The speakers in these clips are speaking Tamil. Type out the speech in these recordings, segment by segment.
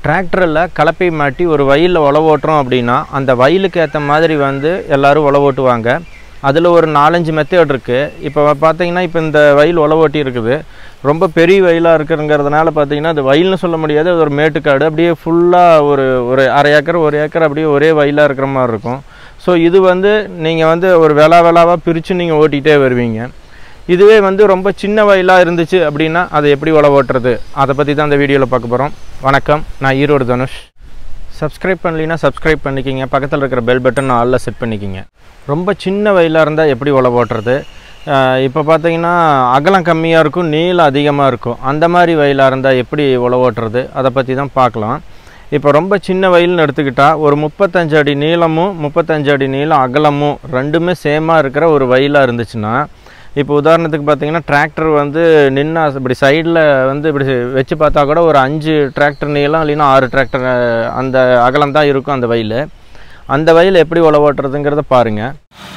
டிராக்டரில் கலப்பை மாட்டி ஒரு வயலில் உழவு ஓட்டுறோம் அப்படின்னா அந்த வயலுக்கு ஏற்ற மாதிரி வந்து எல்லோரும் உழவு ஓட்டுவாங்க அதில் ஒரு நாலஞ்சு மெத்தட் இருக்குது இப்போ பார்த்தீங்கன்னா இப்போ இந்த வயல் உழவு ஓட்டி இருக்குது ரொம்ப பெரிய வயலாக இருக்குங்கிறதுனால பார்த்தீங்கன்னா அது வயல்னு சொல்ல முடியாது அது ஒரு மேட்டுக்காடு அப்படியே ஃபுல்லாக ஒரு ஒரு அரை ஏக்கர் ஒரு ஏக்கர் அப்படியே ஒரே வயலாக இருக்கிற மாதிரி இருக்கும் ஸோ இது வந்து நீங்கள் வந்து ஒரு வேளா வேளாவாக பிரித்து நீங்கள் ஓட்டிகிட்டே வருவீங்க இதுவே வந்து ரொம்ப சின்ன வயலாக இருந்துச்சு அப்படின்னா அதை எப்படி உழவு ஓட்டுறது அதை பற்றி தான் இந்த வீடியோவில் பார்க்க போகிறோம் வணக்கம் நான் ஈரோடு தனுஷ் சப்ஸ்கிரைப் பண்ணலினா சப்ஸ்கிரைப் பண்ணிக்கிங்க பக்கத்தில் இருக்கிற பெல் பட்டன் ஆளில் செட் பண்ணிக்கிங்க ரொம்ப சின்ன வயலாக இருந்தால் எப்படி உழவு ஓட்டுறது இப்போ பார்த்தீங்கன்னா அகலம் கம்மியாக இருக்கும் நீளம் அதிகமாக இருக்கும் அந்த மாதிரி வயலாக இருந்தால் எப்படி உழவு ஓட்டுறது அதை பற்றி தான் பார்க்கலாம் இப்போ ரொம்ப சின்ன வயல்னு எடுத்துக்கிட்டால் ஒரு முப்பத்தஞ்சு அடி நீளமும் முப்பத்தஞ்சு அடி நீளம் அகலமும் ரெண்டுமே சேமாக இருக்கிற ஒரு வயலாக இருந்துச்சுன்னா இப்போ உதாரணத்துக்கு பார்த்தீங்கன்னா டிராக்டர் வந்து நின்னா இப்படி சைடில் வந்து இப்படி வச்சு பார்த்தா கூட ஒரு அஞ்சு டிராக்டர் நீளம் இல்லைன்னா ஆறு டிராக்டர் அந்த அகலம் தான் இருக்கும் அந்த வயல் அந்த வயல் எப்படி உழவு ஓட்டுறதுங்கிறத பாருங்கள்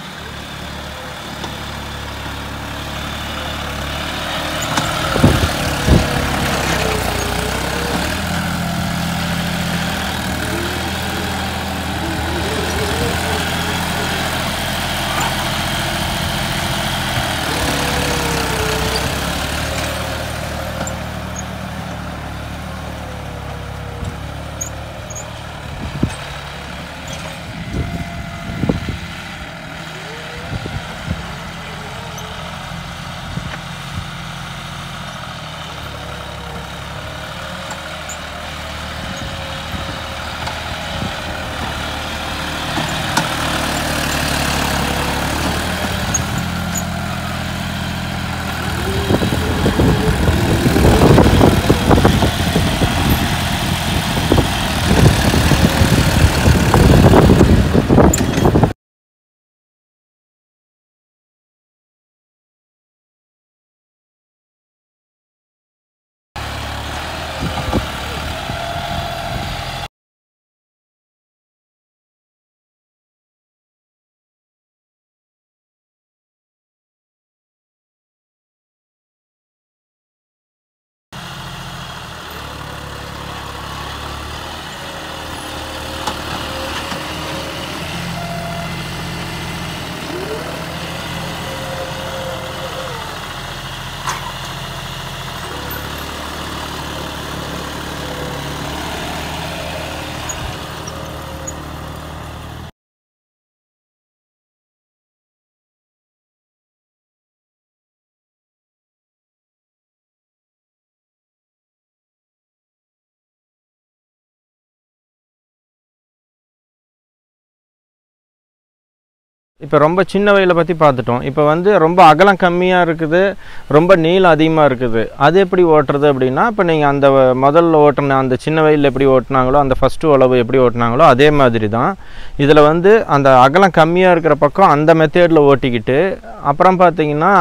இப்போ ரொம்ப சின்ன வயலை பற்றி பார்த்துட்டோம் இப்போ வந்து ரொம்ப அகலம் கம்மியாக இருக்குது ரொம்ப நீளம் அதிகமாக இருக்குது அது எப்படி ஓட்டுறது அப்படின்னா இப்போ நீங்கள் அந்த முதல்ல ஓட்டின அந்த சின்ன வயலில் எப்படி ஓட்டினாங்களோ அந்த ஃபஸ்ட்டு உழவு எப்படி ஓட்டினாங்களோ அதே மாதிரி தான் இதில் வந்து அந்த அகலம் கம்மியாக இருக்கிற பக்கம் அந்த மெத்தேடில் ஓட்டிக்கிட்டு அப்புறம் பார்த்தீங்கன்னா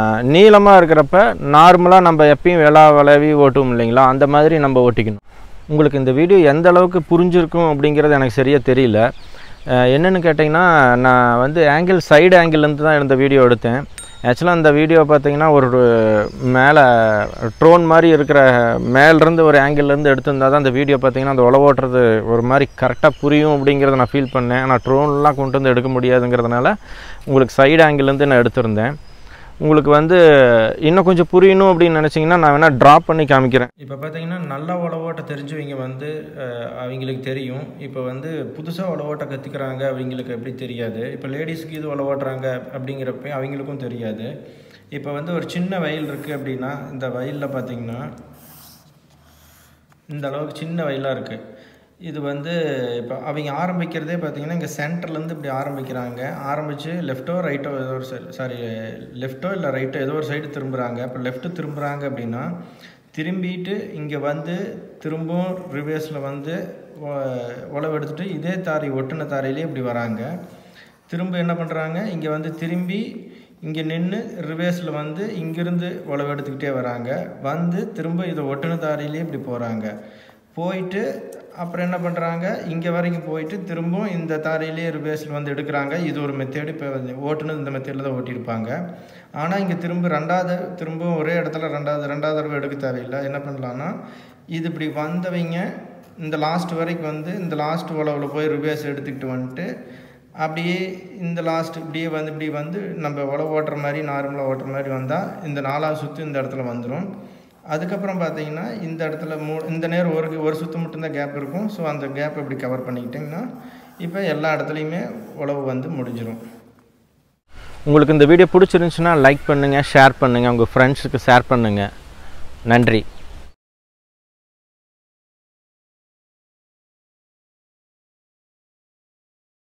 நீளமாக இருக்கிறப்ப நார்மலாக நம்ம எப்பயும் விளா விளவி ஓட்டுவோம் இல்லைங்களா அந்த மாதிரி நம்ம ஓட்டிக்கணும் உங்களுக்கு இந்த வீடியோ எந்த அளவுக்கு புரிஞ்சிருக்கும் அப்படிங்கிறது எனக்கு சரியாக தெரியல என்னென்னு கேட்டிங்கன்னா நான் வந்து ஆங்கிள் சைடு ஆங்கிள்லேருந்து தான் இந்த வீடியோ எடுத்தேன் ஆக்சுவலாக அந்த வீடியோ பார்த்தீங்கன்னா ஒரு மேலே ட்ரோன் மாதிரி இருக்கிற மேலேருந்து ஒரு ஆங்கிள்லேருந்து எடுத்திருந்தால் தான் அந்த வீடியோ பார்த்தீங்கன்னா அந்த உழவு ஓட்டுறது ஒரு மாதிரி கரெக்டாக புரியும் அப்படிங்கிறத நான் ஃபீல் பண்ணேன் ஆனால் ட்ரோன்லாம் கொண்டு வந்து எடுக்க முடியாதுங்கிறதுனால உங்களுக்கு சைடு ஆங்கிள்லேருந்து நான் எடுத்திருந்தேன் உங்களுக்கு வந்து இன்னும் கொஞ்சம் புரியணும் அப்படின்னு நினச்சிங்கன்னா நான் வேணால் ட்ராப் பண்ணி காமிக்கிறேன் இப்போ பார்த்தீங்கன்னா நல்லா உழவோட்ட தெரிஞ்சவங்க வந்து அவங்களுக்கு தெரியும் இப்போ வந்து புதுசாக உழவோட்ட கற்றுக்கிறாங்க அவங்களுக்கு எப்படி தெரியாது இப்போ லேடிஸ்க்கு இது உழவோட்டுறாங்க அப்படிங்கிறப்ப அவங்களுக்கும் தெரியாது இப்போ வந்து ஒரு சின்ன வயல் இருக்குது அப்படின்னா இந்த வயலில் பார்த்தீங்கன்னா இந்த அளவுக்கு சின்ன வயலாக இருக்குது இது வந்து இப்போ அவங்க ஆரம்பிக்கிறதே பார்த்தீங்கன்னா இங்கே சென்டர்லேருந்து இப்படி ஆரம்பிக்கிறாங்க ஆரம்பித்து லெஃப்ட்டோ ரைட்டோ ஏதோ ஒரு சைடு சாரி லெஃப்ட்டோ இல்லை ரைட்டோ ஏதோ ஒரு சைடு திரும்புகிறாங்க இப்போ லெஃப்ட்டு திரும்புகிறாங்க அப்படின்னா திரும்பிட்டு இங்கே வந்து திரும்பவும் ரிவேர்ஸில் வந்து உழவு எடுத்துகிட்டு இதே தாரி ஒட்டின தாரையிலே இப்படி வராங்க திரும்ப என்ன பண்ணுறாங்க இங்கே வந்து திரும்பி இங்கே நின்று ரிவேர்ஸில் வந்து இங்கேருந்து உழவு எடுத்துக்கிட்டே வராங்க வந்து திரும்ப இதை ஒட்டுன தாரியிலே இப்படி போகிறாங்க போயிட்டு அப்புறம் என்ன பண்ணுறாங்க இங்கே வரைக்கும் போயிட்டு திரும்பவும் இந்த தாரையிலே ரிவேர்ஸில் வந்து எடுக்கிறாங்க இது ஒரு மெத்தேடு இப்போ ஓட்டுனது இந்த மெத்தேடில் தான் ஓட்டியிருப்பாங்க ஆனால் இங்கே திரும்ப ரெண்டாவது திரும்பவும் ஒரே இடத்துல ரெண்டாவது ரெண்டாவது தடவை எடுக்க தேவையில்லை என்ன பண்ணலான்னா இது இப்படி வந்தவங்க இந்த லாஸ்ட் வரைக்கும் வந்து இந்த லாஸ்ட் உழவில் போய் ரிவேர்ஸ் எடுத்துக்கிட்டு வந்துட்டு அப்படியே இந்த லாஸ்ட் இப்படியே வந்து இப்படி வந்து நம்ம உழவு ஓட்டுற மாதிரி நார்மலாக ஓட்டுற மாதிரி வந்தால் இந்த நாலாவது சுற்று இந்த இடத்துல வந்துடும் அதுக்கப்புறம் பார்த்தீங்கன்னா இந்த இடத்துல மூ இந்த நேரம் ஒரு ஒரு சுற்று மட்டும்தான் கேப் இருக்கும் ஸோ அந்த கேப் இப்படி கவர் பண்ணிக்கிட்டிங்கன்னா இப்போ எல்லா இடத்துலையுமே உழவு வந்து முடிஞ்சிடும் உங்களுக்கு இந்த வீடியோ பிடிச்சிருந்துச்சுன்னா லைக் பண்ணுங்கள் ஷேர் பண்ணுங்கள் உங்கள் ஃப்ரெண்ட்ஸுக்கு ஷேர் பண்ணுங்கள் நன்றி